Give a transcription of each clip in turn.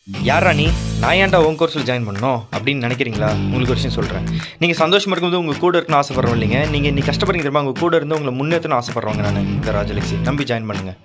யாரா நீ நான் ஏன்டா உன் கோர்ஸில் ஜாயின் பண்ணணும் அப்படின்னு நினைக்கிறீங்களா உங்களுக்கு ஒரு விஷயம் சொல்கிறேன் நீங்கள் சந்தோஷமாக இருக்கும்போது உங்கள் கூட இருக்கணும்னு ஆசைப்படுறோம் இல்லைங்க நீங்கள் இன்னைக்கு கஷ்டப்படுறீங்க தெரியுமா உங்கள் கூட இருந்து உங்களை முன்னேற்றணும் ஆசைப்படுறவங்க நான் இந்த ராஜலட்சுமி நம்பி ஜாயின் பண்ணுங்கள்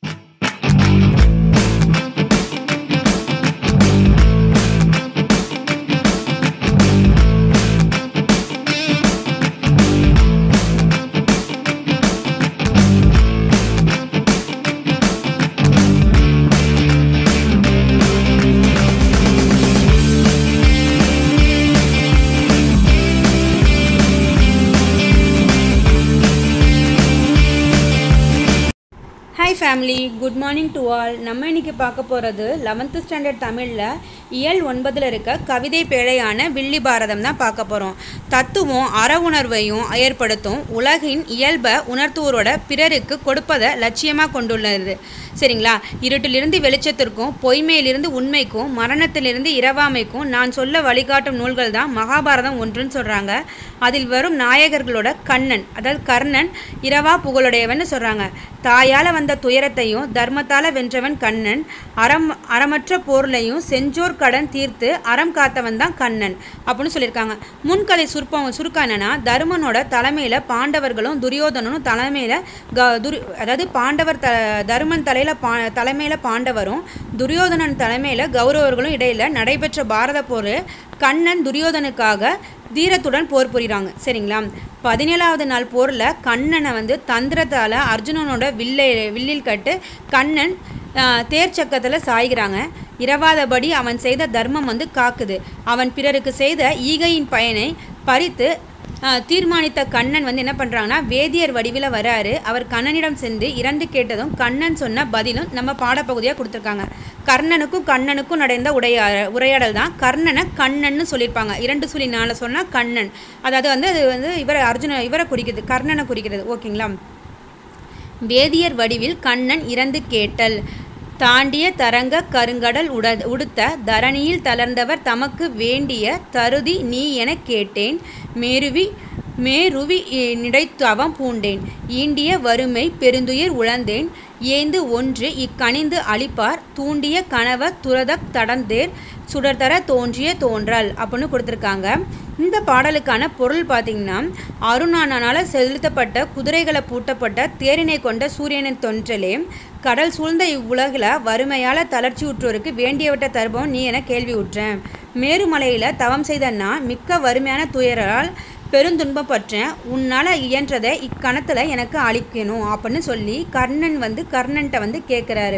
hi family good morning to all நம்ம இன்னைக்கு பார்க்க போகிறது லெவன்த்து ஸ்டாண்டர்ட் தமிழில் இயல் ஒன்பதில் இருக்க கவிதை பேழையான வில்லி பாரதம் தான் பார்க்க போகிறோம் தத்துவம் அற உணர்வையும் ஏற்படுத்தும் உலகின் இயல்பை உணர்த்துவோரோட பிறருக்கு கொடுப்பதை லட்சியமாக கொண்டுள்ளது சரிங்களா இருட்டிலிருந்து வெளிச்சத்திற்கும் பொய்மையிலிருந்து உண்மைக்கும் மரணத்திலிருந்து இரவாமைக்கும் நான் சொல்ல வழிகாட்டும் நூல்கள் தான் மகாபாரதம் ஒன்றுன்னு சொல்கிறாங்க அதில் வரும் நாயகர்களோட கண்ணன் அதாவது கர்ணன் இரவா புகழுடையவன் சொல்கிறாங்க தாயால் வந்த துயரத்தையும் தர்மத்தால் வென்றவன் கண்ணன் அறம் அறமற்ற போர்லையும் செஞ்சோர் கடன் தீர்த்து அறம் காத்தவன் தான் கண்ணன் அப்படின்னு சொல்லியிருக்காங்க முன்கதை சுருப்பம் சுருக்கம் என்னன்னா தருமனோட தலைமையில் பாண்டவர்களும் துரியோதனனும் தலைமையில் க துரி அதாவது பாண்டவர் த தருமன் தலையில் பா தலைமையில் பாண்டவரும் துரியோதனன் தலைமையில் கௌரவர்களும் இடையில் நடைபெற்ற பாரத போர் கண்ணன் துரியோதனுக்காக தீரத்துடன் போர் புரிகிறாங்க சரிங்களா பதினேழாவது நாள் போரில் கண்ணனை வந்து தந்திரத்தால் அர்ஜுனனோட வில்லை வில்லில் கட்டு கண்ணன் ஆஹ், தேர் சக்கரத்தில் சாய்கிறாங்க இரவாதபடி அவன் செய்த தர்மம் வந்து காக்குது அவன் பிறருக்கு செய்த ஈகையின் பயனை பறித்து ஆஹ், தீர்மானித்த கண்ணன் வந்து என்ன பண்ணுறாங்கன்னா வேதியர் வடிவில் வராரு அவர் கண்ணனிடம் சென்று இரண்டு கேட்டதும் கண்ணன் சொன்ன பதிலும் நம்ம பாடப்பகுதியாக கொடுத்துருக்காங்க கர்ணனுக்கும் கண்ணனுக்கும் நடந்த உடைய உரையாடல் தான் கர்ணனை கண்ணன்னு சொல்லியிருப்பாங்க இரண்டு சொல்லி நாலு சொன்னால் கண்ணன் அதாவது வந்து அது வந்து இவரை அர்ஜுன இவரை குறிக்கிறது கர்ணனை குறிக்கிறது ஓகேங்களா வேதியர் வடிவில் கண்ணன் இறந்து கேட்டல் தாண்டிய தரங்க கருங்கடல் உட உடுத்த தரணியில் தளர்ந்தவர் தமக்கு வேண்டிய தருதி நீ எனக் கேட்டேன் மேருவி மேருவி இ- நிடைத்தவம் பூண்டேன் ஈண்டிய வறுமை பெருந்துயிர் உழந்தேன் ஏந்து ஒன்று இக்கணிந்து அளிப்பார் தூண்டிய கனவ துரதக் தடந்தேர் சுடர்தர தோன்றிய தோன்றல் அப்படின்னு கொடுத்துருக்காங்க இந்த பாடலுக்கான பொருள் பார்த்தீங்கன்னா அருணானால் செலுத்தப்பட்ட குதிரைகளை பூட்டப்பட்ட தேரினை கொண்ட சூரியனின் தொன்றலே கடல் சூழ்ந்த இவ்வுலகில் வறுமையால் தளர்ச்சியுற்றோருக்கு வேண்டியவற்றை தருபவன் நீ என கேள்வி உற்றேன் மேருமலையில் தவம் செய்த நான் மிக்க வறுமையான துயரால் பெருந்துன்பப்பற்றேன் உன்னால் இயன்றதை இக்கணத்தில் எனக்கு அளிக்கணும் அப்படின்னு சொல்லி கர்ணன் வந்து கர்ணன்ட்ட வந்து கேட்குறாரு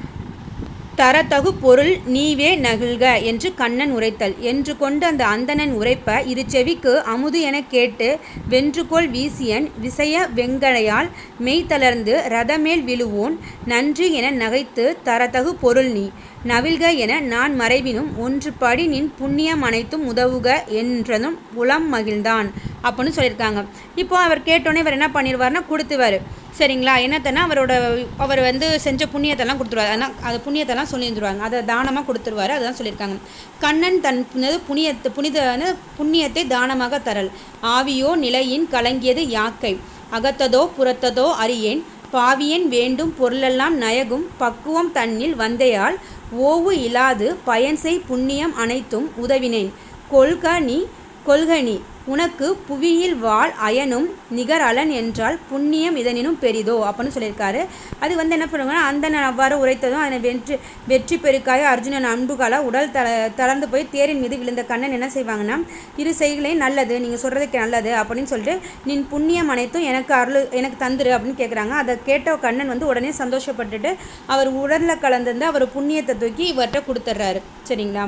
தரத்தகு பொருள் நீவே நகிழ்க என்று கண்ணன் உரைத்தல் என்று கொண்டு அந்த அந்தணன் உரைப்ப இரு செவிக்கு அமுது எனக் கேட்டு வென்றுகோல் வீசியன் விசய வெங்கடையால் மெய் தளர்ந்து ரதமேல் விழுவோன் நன்று என நகைத்து தரத்தகு பொருள் நீ நவில்க என நான் மறைவினும் ஒன்று படி நின் புண்ணியம் அனைத்தும் உதவுக என்றதும் உளம் மகிழ்ந்தான் அப்படின்னு சொல்லியிருக்காங்க இப்போ அவர் கேட்டோன்னே இவர் என்ன பண்ணிடுவார்னா கொடுத்துவார் சரிங்களா என்னத்தனா அவரோட அவர் வந்து செஞ்ச புண்ணியத்தெல்லாம் கொடுத்துருவாரு ஆனால் அது புண்ணியத்தெல்லாம் சொல்லி இருந்துருவாங்க அதை தானமாக கொடுத்துருவாரு அதுதான் சொல்லியிருக்காங்க கண்ணன் தன் புனித புண்ணியத்தை புனித புண்ணியத்தை தானமாக தரல் ஆவியோ நிலையின் கலங்கியது யாக்கை அகத்ததோ புறத்ததோ அறியேன் பாவியன் வேண்டும் பொருளெல்லாம் நயகும் பக்குவம் தன்னில் வந்தையால் ஓவு இலாது பயன்செய் புண்ணியம் அனைத்தும் உதவினேன் கொள்க நீ கொள்க நீ உனக்கு புவியில் வாழ் அயனும் நிகர் அலன் என்றால் புண்ணியம் இதனினும் பெரிதோ அப்படின்னு சொல்லியிருக்காரு அது வந்து என்ன பண்ணுவாங்கன்னா அந்த அவ்வாறு உரைத்ததும் அதனை வெற்றி வெற்றி பெருக்காய அர்ஜுனன் அன்புகால உடல் த தளர்ந்து போய் தேரின் மீது விழுந்த கண்ணன் என்ன செய்வாங்கன்னா இரு செய்களையும் நல்லது நீங்கள் சொல்கிறதுக்கு நல்லது அப்படின்னு சொல்லிட்டு நின் புண்ணியம் அனைத்தும் எனக்கு அருள் எனக்கு தந்துரு அப்படின்னு கேட்குறாங்க அதை கேட்ட கண்ணன் வந்து உடனே சந்தோஷப்பட்டுட்டு அவர் உடலில் கலந்துருந்து அவர் புண்ணியத்தை தூக்கி இவர்கிட்ட கொடுத்துட்றாரு சரிங்களா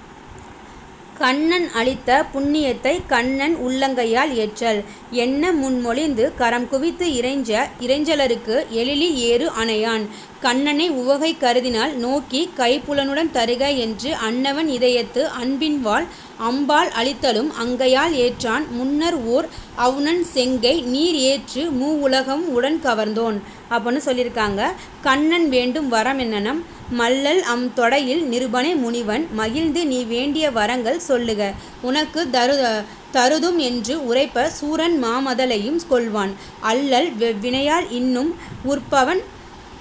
கண்ணன் அளித்த புண்ணியத்தை கண்ணன் உள்ளங்கையால் ஏற்றல் என்ன முன்மொழிந்து கரம் குவித்து இறைஞ்ச இறைஞ்சலருக்கு எழிலி ஏறு அணையான் கண்ணனை உவகை கருதினால் நோக்கி கைப்புலனுடன் தருக என்று அன்னவன் இதயத்து அன்பின்வாள் அம்பாள் அளித்தலும் அங்கையால் ஏற்றான் முன்னர் ஓர் அவுணன் செங்கை நீர் ஏற்று மூ உலகம் உடன் கவர்ந்தோன் அப்படின்னு சொல்லியிருக்காங்க கண்ணன் வேண்டும் வரம் என்னனம் மல்லல் அம் தொடையில் நிருபனை முனிவன் மகிழ்ந்து நீ வேண்டிய வரங்கள் சொல்லுக உனக்கு தரு தருதும் என்று உரைப்ப சூரன் மாமதலையும் கொள்வான் அல்லல் வெ- வினையால் இன்னும் உற்பவன்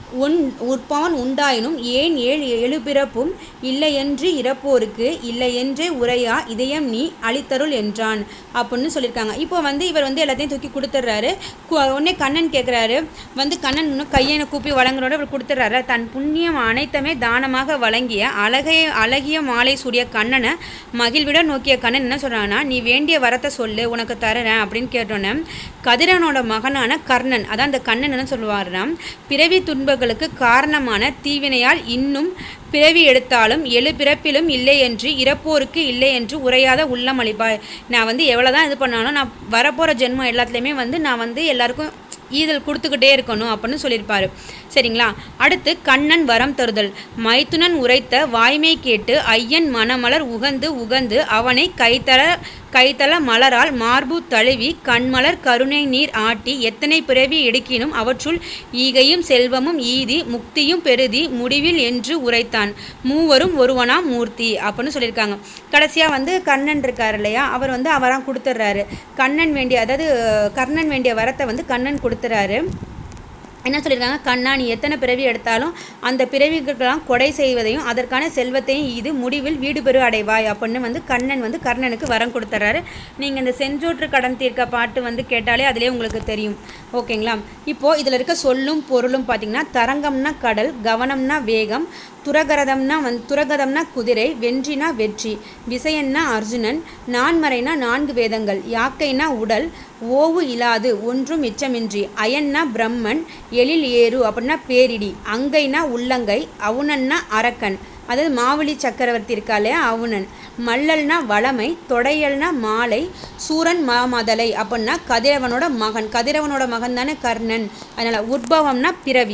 உன் உற்பவன் உண்டாயினும் ஏன் ஏழ் எழுபிறப்பும் இல்லையென்று இறப்போருக்கு இல்லையென்றே உரையா இதயம் நீ அளித்தருள் என்றான் அப்படின்னு சொல்லியிருக்காங்க இப்போ வந்து இவர் வந்து எல்லாத்தையும் தூக்கி கொடுத்துட்றாரு உடனே கண்ணன் கேட்குறாரு வந்து கண்ணன் இன்னும் கையனை கூப்பி வழங்குறோட இவர் கொடுத்துட்றாரு தன் புண்ணியம் அனைத்துமே தானமாக வழங்கிய அழகைய அழகிய மாலை சூடிய கண்ணனை மகிழ்விட நோக்கிய கண்ணன் என்ன சொல்கிறான்னா நீ வேண்டிய வரத்தை சொல்லு உனக்கு தரேன் அப்படின்னு கேட்டோன்னே கதிரவனோட மகனான கர்ணன் அதான் அந்த கண்ணன் என்ன சொல்லுவாருன்னா பிறவி துன்பங்களுக்கு காரணமான தீவினையால் இன்னும் பிறவி எடுத்தாலும் எழு பிறப்பிலும் இல்லை என்று இறப்போருக்கு இல்லை என்று உரையாத உள்ளம் அளிப்பாய் நான் வந்து எவ்வளோ தான் இது பண்ணாலும் நான் வரப்போகிற ஜென்மம் எல்லாத்துலேயுமே வந்து நான் வந்து எல்லாருக்கும் ஈதல் கொடுத்துக்கிட்டே இருக்கணும் அப்படின்னு சொல்லியிருப்பாரு சரிங்களா அடுத்து கண்ணன் வரம் தருதல் மைத்துனன் உரைத்த வாய்மை கேட்டு ஐயன் மணமலர் உகந்து உகந்து அவனை கைத்தர கைத்தல மலரால் மார்பு தழுவி கண்மலர் கருணை நீர் ஆட்டி எத்தனை பிறவி எடுக்கினும் அவற்றுள் ஈகையும் செல்வமும் ஈதி முக்தியும் பெருதி முடிவில் என்று உரைத்தான் மூவரும் ஒருவனாம் மூர்த்தி அப்படின்னு சொல்லியிருக்காங்க கடைசியாக வந்து கண்ணன் இருக்கார் இல்லையா அவர் வந்து அவராம் கொடுத்துட்றாரு கண்ணன் வேண்டிய அதாவது கர்ணன் வேண்டிய வரத்தை வந்து கண்ணன் கொடுத்துறாரு என்ன சொல்லியிருக்காங்க கண்ணா நீ எத்தனை பிறவி எடுத்தாலும் அந்த பிறவிகளுக்கெல்லாம் கொடை செய்வதையும் அதற்கான செல்வத்தையும் இது முடிவில் வீடு பெரு அடைவாய் அப்படின்னு வந்து கண்ணன் வந்து கர்ணனுக்கு வரம் கொடுத்துட்றாரு நீங்கள் இந்த செஞ்சோற்று கடன் தீர்க்க பாட்டு வந்து கேட்டாலே அதிலே உங்களுக்கு தெரியும் ஓகேங்களா இப்போது இதில் இருக்க சொல்லும் பொருளும் பார்த்தீங்கன்னா தரங்கம்னா கடல் கவனம்னா வேகம் துரகரதம்னா வந் துரகதம்னா குதிரை வென்றினா வெற்றி விசயன்னா அர்ஜுனன் நான்மறைனா நான்கு வேதங்கள் யாக்கைனா உடல் ஓவு இலாது ஒன்றும் மிச்சமின்றி அயன்னா பிரம்மன் எழில் ஏறு அப்படின்னா பேரிடி அங்கைனா உள்ளங்கை அவுணன்னா அரக்கன் அதாவது மாவலி சக்கரவர்த்தி இருக்காளே அவுணன் மல்லல்னா வளமை தொடையல்னா மாலை சூரன் மாமதலை அப்படின்னா கதிரவனோட மகன் கதிரவனோட மகன் தானே கர்ணன் அதனால் உற்பவம்னா பிறவி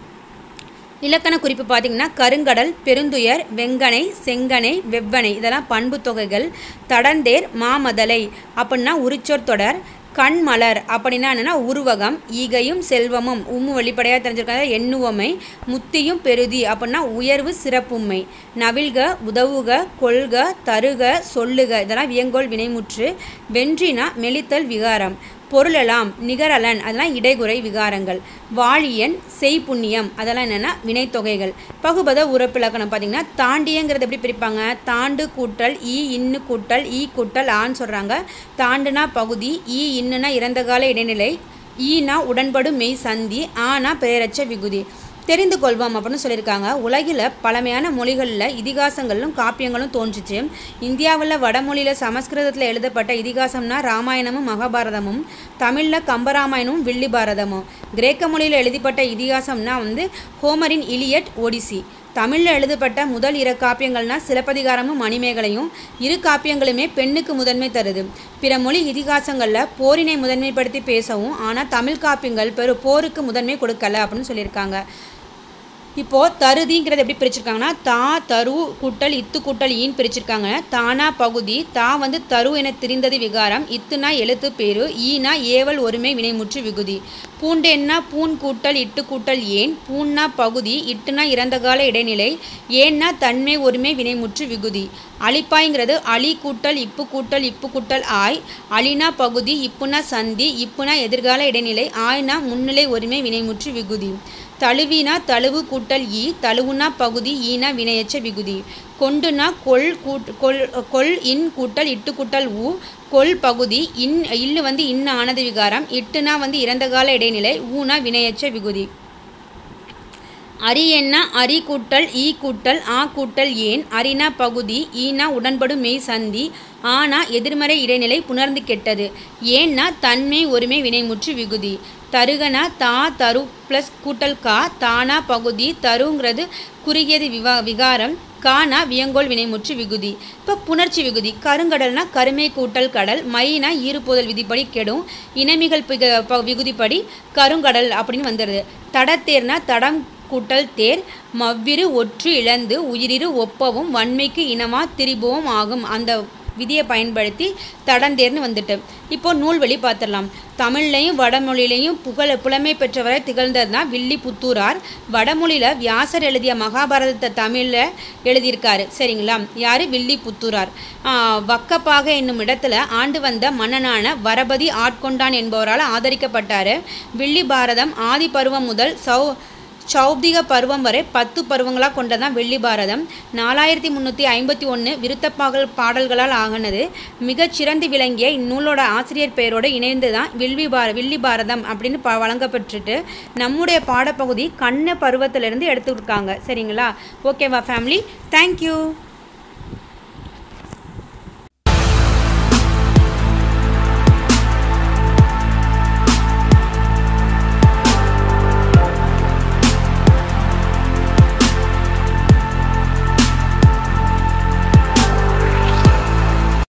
இலக்கண குறிப்பு பார்த்தீங்கன்னா கருங்கடல் பெருந்துயர் வெங்கனை செங்கனை வெவ்வனை இதெல்லாம் பண்பு தொகைகள் தடந்தேர் மாமதலை அப்படின்னா உரிச்சொற் தொடர் கண்மலர் அப்படின்னா என்னென்னா உருவகம் ஈகையும் செல்வமும் உம்மு வெளிப்படையாக தெரிஞ்சிருக்காங்க எண்ணுவமை முத்தியும் பெருதி அப்படின்னா உயர்வு சிறப்புமை நவில்க உதவுக கொள்க தருக சொல்லுக இதெல்லாம் வியங்கோல் வினைமுற்று வென்றினா மெலித்தல் விகாரம் பொருளெல்லாம் நிகரலன் அதெல்லாம் இடைகுறை விகாரங்கள் வாழியன் செய்புண்ணியம் அதெல்லாம் என்னென்னா வினைத்தொகைகள் பகுபத உறப்பிலக்கணம் பார்த்தீங்கன்னா தாண்டியங்கிறது எப்படி பிரிப்பாங்க தாண்டு கூட்டல் ஈ இன்னு கூட்டல் ஈ கூட்டல் ஆன்னு சொல்கிறாங்க தாண்டுனா பகுதி ஈ இன்னுனா இறந்த கால இடைநிலை ஈனா உடன்படும் மெய் சந்தி ஆனா பெயரச்ச விகுதி தெரிந்து கொள்வோம் அப்படின்னு சொல்லியிருக்காங்க உலகில் பழமையான மொழிகளில் இதிகாசங்களும் காப்பியங்களும் தோன்றுச்சு இந்தியாவில் வடமொழியில் சமஸ்கிருதத்தில் எழுதப்பட்ட இதிகாசம்னா ராமாயணமும் மகாபாரதமும் தமிழில் கம்பராமாயணமும் வில்லி பாரதமும் கிரேக்க மொழியில் எழுதப்பட்ட இதிகாசம்னா வந்து ஹோமரின் இலியட் ஒடிசி தமிழில் எழுதப்பட்ட முதல் இரு காப்பியங்கள்னா சிலப்பதிகாரமும் மணிமேகலையும் இரு காப்பியங்களுமே பெண்ணுக்கு முதன்மை தருது பிற மொழி இதிகாசங்களில் போரினை முதன்மைப்படுத்தி பேசவும் ஆனால் தமிழ் காப்பியங்கள் பெரு போருக்கு முதன்மை கொடுக்கல அப்படின்னு சொல்லியிருக்காங்க இப்போது தருதிங்கிறது எப்படி பிரிச்சிருக்காங்கன்னா தா தரு கூட்டல் இத்து கூட்டல் ஈன் பிரிச்சிருக்காங்க தானா பகுதி தா வந்து தரு என திரிந்தது விகாரம் இத்துனா எழுத்து பேரு ஈனா ஏவல் ஒருமை வினைமுற்று விகுதி பூண்டென்னா பூன் கூட்டல் இட்டு கூட்டல் ஏன் பூன்னா பகுதி இட்டுனா இறந்த கால இடைநிலை ஏன்னா தன்மை ஒருமை வினைமுற்று விகுதி அழிப்பாய்ங்கிறது அழி கூட்டல் இப்பு கூட்டல் இப்பு கூட்டல் ஆய் அழினா பகுதி இப்புனா சந்தி இப்புனா எதிர்கால இடைநிலை ஆய்னா முன்னிலை ஒருமை வினைமுற்று விகுதி தழுவினா தழுவு கூட்டல் ஈ தழுவுனா பகுதி ஈனா வினையச்ச விகுதி கொண்டுனா கொள் கூட் கொள் கொள் இன் கூட்டல் இட்டு கூட்டல் ஊ கொள் பகுதி இன் இல்லு வந்து இன்ன ஆனது விகாரம் இட்டுனா வந்து இறந்த கால இடைநிலை ஊனா வினையச்ச விகுதி அரி என்ன அரி கூட்டல் ஈ கூட்டல் ஆ கூட்டல் ஏன் அரினா பகுதி ஈனா உடன்படும் மெய் சந்தி ஆனா எதிர்மறை இடைநிலை புணர்ந்து கெட்டது ஏன்னா தன்மை ஒருமை வினைமுற்று விகுதி தருகனா தா தரு ப்ளஸ் கூட்டல் கா தானா பகுதி தருங்கிறது குறுகியது விவா விகாரம் கானா வியங்கோல் வினைமுற்று விகுதி இப்போ புணர்ச்சி விகுதி கருங்கடல்னா கருமை கூட்டல் கடல் மைனா ஈறுபோதல் விதிப்படி கெடும் இனமிகள் பிக- ப- விகுதிப்படி கருங்கடல் அப்படின்னு வந்துடுது தடத்தேர்னா தடம் கூட்டல் தேர் மவ்விரு ஒற்று இழந்து உயிரிரு ஒப்பவும் வன்மைக்கு இனமா திரிபுவும் ஆகும் அந்த விதியை பயன்படுத்தி தடந்தேர்னு வந்துட்டு இப்போ நூல்வழி பார்த்துடலாம் தமிழ்லையும் வடமொழியிலையும் புகழ புலமை பெற்றவரை திகழ்ந்தது தான் வில்லி புத்தூரார் வடமொழியில் வியாசர் எழுதிய மகாபாரதத்தை தமிழில் எழுதியிருக்காரு சரிங்களா யார் வில்லி புத்தூரார் ஆஹ் வக்கப்பாக என்னும் இடத்துல ஆண்டு வந்த மன்னனான வரபதி ஆட்கொண்டான் என்பவரால் ஆதரிக்கப்பட்டார் வில்லி பாரதம் ஆதி பருவம் முதல் சௌ சௌப்திக பருவம் வரை பத்து பருவங்களாக கொண்டதான் வெள்ளி பாரதம் நாலாயிரத்தி முந்நூற்றி ஐம்பத்தி ஒன்று விருத்தப்பாகல் பாடல்களால் ஆகினது மிகச் சிறந்து விளங்கிய இந்நூலோட ஆசிரியர் பெயரோடு இணைந்து தான் வில்வி பார வில்லி பாரதம் அப்படின்னு ப வழங்கப்பட்டுட்டு நம்முடைய பாடப்பகுதி கண்ண பருவத்திலிருந்து எடுத்துருக்காங்க சரிங்களா ஓகேவா ஃபேமிலி தேங்க்யூ